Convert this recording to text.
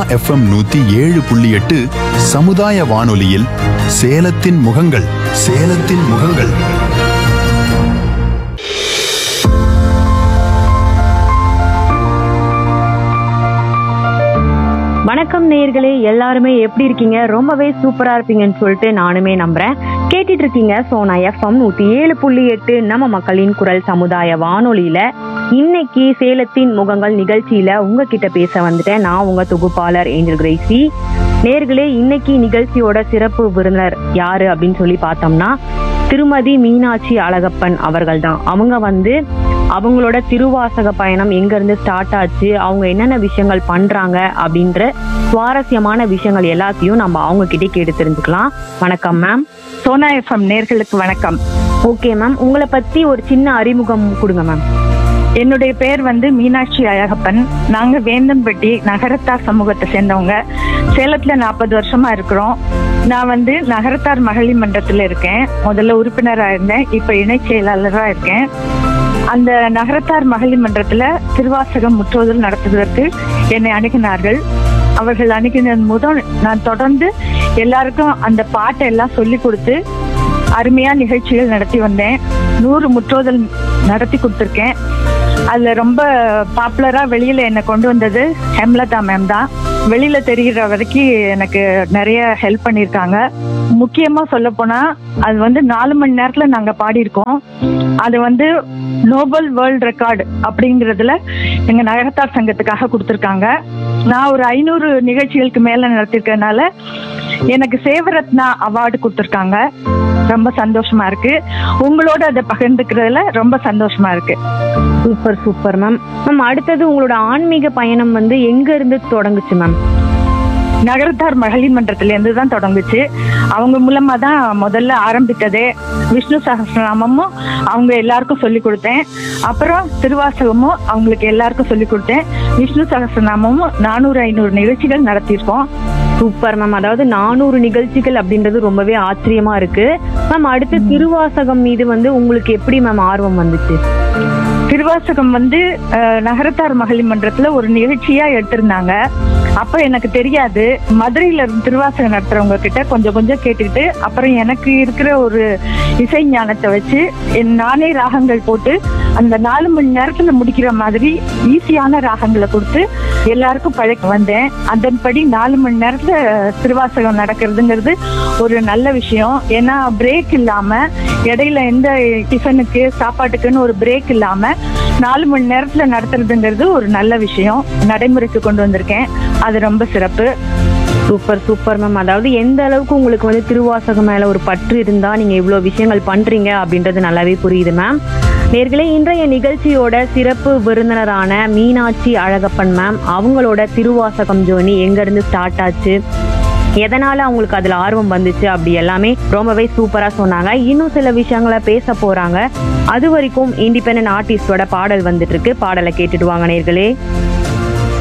FM நூத்தி ஏழு புள்ளி எட்டு சமுதாய வானொலியில் சேலத்தின் முகங்கள் சேலத்தின் முகங்கள் வணக்கம் நேயர்களே எல்லாருமே எப்படி இருக்கீங்க ரொம்பவே சூப்பரா இருப்பீங்கன்னு சொல்லிட்டு நானுமே நம்புறேன் கேட்டுட்டு இருக்கீங்க சோனா எஃப்எம் நூத்தி ஏழு புள்ளி எட்டு நம்ம மக்களின் குரல் சமுதாய வானொலியில இன்னைக்கு சேலத்தின் முகங்கள் நிகழ்ச்சியில உங்ககிட்ட பேச வந்துட்டேன் நான் உங்க தொகுப்பாளர் ஏஞ்சல் கிரேசி நேர்களே இன்னைக்கு நிகழ்ச்சியோட சிறப்பு விருந்தினர் யாரு அப்படின்னு சொல்லி பார்த்தோம்னா திருமதி மீனாட்சி அழகப்பன் அவர்கள் தான் அவங்க வந்து அவங்களோட திருவாசக பயணம் எங்க இருந்து ஸ்டார்ட் ஆச்சு அவங்க என்னென்ன விஷயங்கள் பண்றாங்க அப்படின்ற சுவாரஸ்யமான விஷயங்கள் எல்லாத்தையும் நம்ம அவங்க கிட்டே கேட்டு தெரிஞ்சுக்கலாம் வணக்கம் மேம் சோனா எஃப்எம் நேர்களுக்கு வணக்கம் ஓகே மேம் உங்களை பத்தி ஒரு சின்ன அறிமுகம் கொடுங்க மேம் என்னுடைய பேர் வந்து மீனாட்சி அழகப்பன் நாங்க வேந்தம்பட்டி நகரத்தார் சமூகத்தை சேர்ந்தவங்க சேலத்துல நாற்பது வருஷமா இருக்கிறோம் நான் வந்து நகரத்தார் மகளிர் மன்றத்துல இருக்கேன் முதல்ல உறுப்பினரா இருந்தேன் இப்ப இணை செயலாளரா இருக்கேன் அந்த நகரத்தார் மகளிர் மன்றத்துல திருவாசகம் முற்றோதல் நடத்துவதற்கு என்னை அணுகினார்கள் அவர்கள் அணுகினது முதல் நான் தொடர்ந்து எல்லாருக்கும் அந்த பாட்டை எல்லாம் சொல்லி கொடுத்து அருமையா நிகழ்ச்சிகள் நடத்தி வந்தேன் நூறு முற்றோதல் நடத்தி கொடுத்துருக்கேன் அதுல ரொம்ப பாப்புலரா வெளியில என்னை கொண்டு வந்தது ஹெம்லதா மேம் தான் வெளியில தெரிகிற வரைக்கும் எனக்கு நிறைய ஹெல்ப் பண்ணியிருக்காங்க முக்கியமா சொல்ல போனா அது வந்து நாலு மணி நேரத்துல நாங்க பாடியிருக்கோம் அது வந்து நோபல் வேர்ல்ட் ரெக்கார்டு அப்படிங்கறதுல எங்க நகரத்தார் சங்கத்துக்காக கொடுத்துருக்காங்க நான் ஒரு ஐநூறு நிகழ்ச்சிகளுக்கு மேல நடத்திருக்கனால எனக்கு சேவரத்னா அவார்டு கொடுத்துருக்காங்க ரொம்ப சந்தோஷமா இருக்கு உங்களோட அதை பகிர்ந்துக்கிறதுல ரொம்ப சந்தோஷமா இருக்கு சூப்பர் சூப்பர் மேம் மேம் அடுத்தது உங்களோட ஆன்மீக பயணம் வந்து எங்க இருந்து தொடங்குச்சு மேம் நகரத்தார் மகளிர் மன்றத்துல இருந்து தான் தொடங்குச்சு அவங்க மூலமா தான் முதல்ல ஆரம்பித்ததே விஷ்ணு சகஸ்ரநாமமும் அவங்க எல்லாருக்கும் சொல்லி கொடுத்தேன் அப்புறம் திருவாசகமும் அவங்களுக்கு எல்லாருக்கும் சொல்லி கொடுத்தேன் விஷ்ணு சகஸ்ரநாமமும் நானூறு ஐநூறு நிகழ்ச்சிகள் நடத்தியிருக்கோம் சூப்பர் மேம் அதாவது நானூறு நிகழ்ச்சிகள் அப்படின்றது ரொம்பவே ஆச்சரியமா இருக்கு மேம் அடுத்து திருவாசகம் மீது வந்து உங்களுக்கு எப்படி மேம் ஆர்வம் வந்துச்சு திருவாசகம் வந்து அஹ், நகரத்தார் மகளிர் மன்றத்துல ஒரு நிகழ்ச்சியா எடுத்திருந்தாங்க அப்ப எனக்கு தெரியாது மதுரையில இருந்து திருவாசகம் நடத்துறவங்க கிட்ட கொஞ்சம் கொஞ்சம் கேட்டுக்கிட்டு அப்புறம் எனக்கு இருக்கிற ஒரு இசை ஞானத்தை வச்சு என் நானே ராகங்கள் போட்டு அந்த நாலு மணி நேரத்துல முடிக்கிற மாதிரி ஈஸியான ராகங்களை கொடுத்து எல்லாருக்கும் பழக்க வந்தேன் அதன்படி நாலு மணி நேரத்துல திருவாசகம் நடக்கிறதுங்கிறது ஒரு நல்ல விஷயம் ஏன்னா பிரேக் இல்லாம இடையில எந்த டிஃபனுக்கு சாப்பாட்டுக்குன்னு ஒரு பிரேக் இல்லாம நாலு மணி நேரத்துல நடத்துறதுங்கிறது ஒரு நல்ல விஷயம் நடைமுறைக்கு கொண்டு வந்திருக்கேன் அது ரொம்ப சிறப்பு சூப்பர் சூப்பர் மேம் அதாவது எந்த அளவுக்கு உங்களுக்கு வந்து திருவாசகம் மேல ஒரு பற்று இருந்தா நீங்க இவ்வளவு விஷயங்கள் பண்றீங்க அப்படின்றது நல்லாவே புரியுது மேம் நேர்களே இன்றைய நிகழ்ச்சியோட சிறப்பு விருந்தினரான மீனாட்சி அழகப்பன் மேம் அவங்களோட திருவாசகம் ஜோனி எங்க இருந்து ஸ்டார்ட் ஆச்சு எதனால அவங்களுக்கு அதுல ஆர்வம் வந்துச்சு அப்படி எல்லாமே ரொம்பவே சூப்பரா சொன்னாங்க இன்னும் சில விஷயங்களை பேச போறாங்க அது வரைக்கும் இண்டிபெண்டன்ட் ஆர்டிஸ்டோட பாடல் வந்துட்டு இருக்கு பாடலை கேட்டுட்டு வாங்க நேர்களே